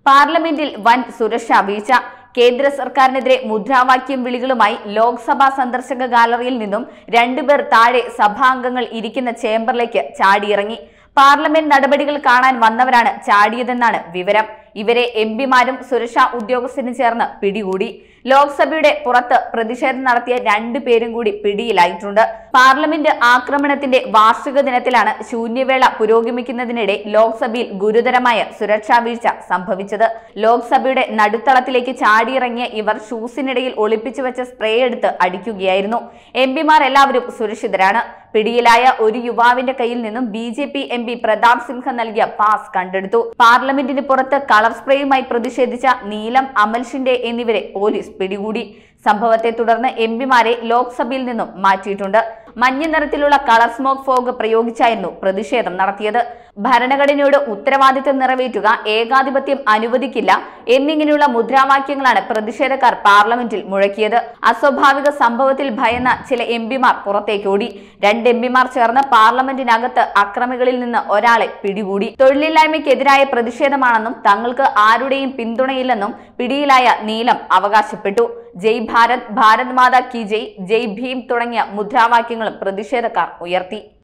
പാർലമെന്റിൽ വൻ സുരക്ഷാ വീഴ്ച കേന്ദ്ര സർക്കാരിനെതിരെ മുദ്രാവാക്യം വിളികളുമായി ലോക്സഭാ സന്ദർശക ഗാലറിയിൽ നിന്നും രണ്ടുപേർ താഴെ സഭാംഗങ്ങൾ ഇരിക്കുന്ന ചേംബറിലേക്ക് ചാടിയിറങ്ങി പാർലമെന്റ് നടപടികൾ കാണാൻ വന്നവരാണ് ചാടിയതെന്നാണ് വിവരം ഇവരെ എം പിമാരും സുരക്ഷാ ഉദ്യോഗസ്ഥരും ചേർന്ന് പിടികൂടി ലോക്സഭയുടെ പുറത്ത് പ്രതിഷേധം നടത്തിയ രണ്ടു പേരും കൂടി പിടിയിലായിട്ടുണ്ട് പാർലമെന്റ് ആക്രമണത്തിന്റെ വാർഷിക ദിനത്തിലാണ് ശൂന്യവേള പുരോഗമിക്കുന്നതിനിടെ ലോക്സഭയിൽ ഗുരുതരമായ സുരക്ഷാ വീഴ്ച സംഭവിച്ചത് ലോക്സഭയുടെ നടുത്തളത്തിലേക്ക് ചാടിയിറങ്ങിയ ഇവർ ഷൂസിനിടയിൽ ഒളിപ്പിച്ചു വെച്ച സ്പ്രേ എടുത്ത് അടിക്കുകയായിരുന്നു എം പിമാർ എല്ലാവരും സുരക്ഷിതരാണ് പിടിയിലായ ഒരു യുവാവിന്റെ കയ്യിൽ നിന്നും B J P M P Pratap Simha നൽകിയ പാസ് കണ്ടെടുത്തു പാർലമെന്റിന് പുറത്ത് കളർ സ്പ്രേയുമായി പ്രതിഷേധിച്ച നീലം അമൽ ഷിൻഡെ എന്നിവരെ പോലീസ് പിടികൂടി സംഭവത്തെ തുടർന്ന് എം പിമാരെ ലോക്സഭയിൽ നിന്നും മാറ്റിയിട്ടുണ്ട് മഞ്ഞ നിറത്തിലുള്ള കളർ സ്മോക്ക് ഫോഗ് പ്രയോഗിച്ചായിരുന്നു പ്രതിഷേധം നടത്തിയത് ഭരണഘടനയോട് ഉത്തരവാദിത്തം നിറവേറ്റുക ഏകാധിപത്യം അനുവദിക്കില്ല എന്നിങ്ങനെയുള്ള മുദ്രാവാക്യങ്ങളാണ് പ്രതിഷേധക്കാർ പാർലമെന്റിൽ മുഴക്കിയത് അസ്വാഭാവിക സംഭവത്തിൽ ഭയന്ന ചില എം പിമാർ പുറത്തേക്കോടി രണ്ട് എം പിമാർ ചേർന്ന് പാർലമെന്റിനകത്ത് അക്രമികളിൽ നിന്ന് ഒരാളെ പിടികൂടി തൊഴിലില്ലായ്മയ്ക്കെതിരായ പ്രതിഷേധമാണെന്നും തങ്ങൾക്ക് ആരുടെയും പിന്തുണയില്ലെന്നും പിടിയിലായ നീലം അവകാശപ്പെട്ടു ജയ് ഭാരത് ഭാരത് മാതാ കി ജയ് ജയ് ഭീം തുടങ്ങിയ മുദ്രാവാക്യങ്ങളും പ്രതിഷേധക്കാർ ഉയർത്തി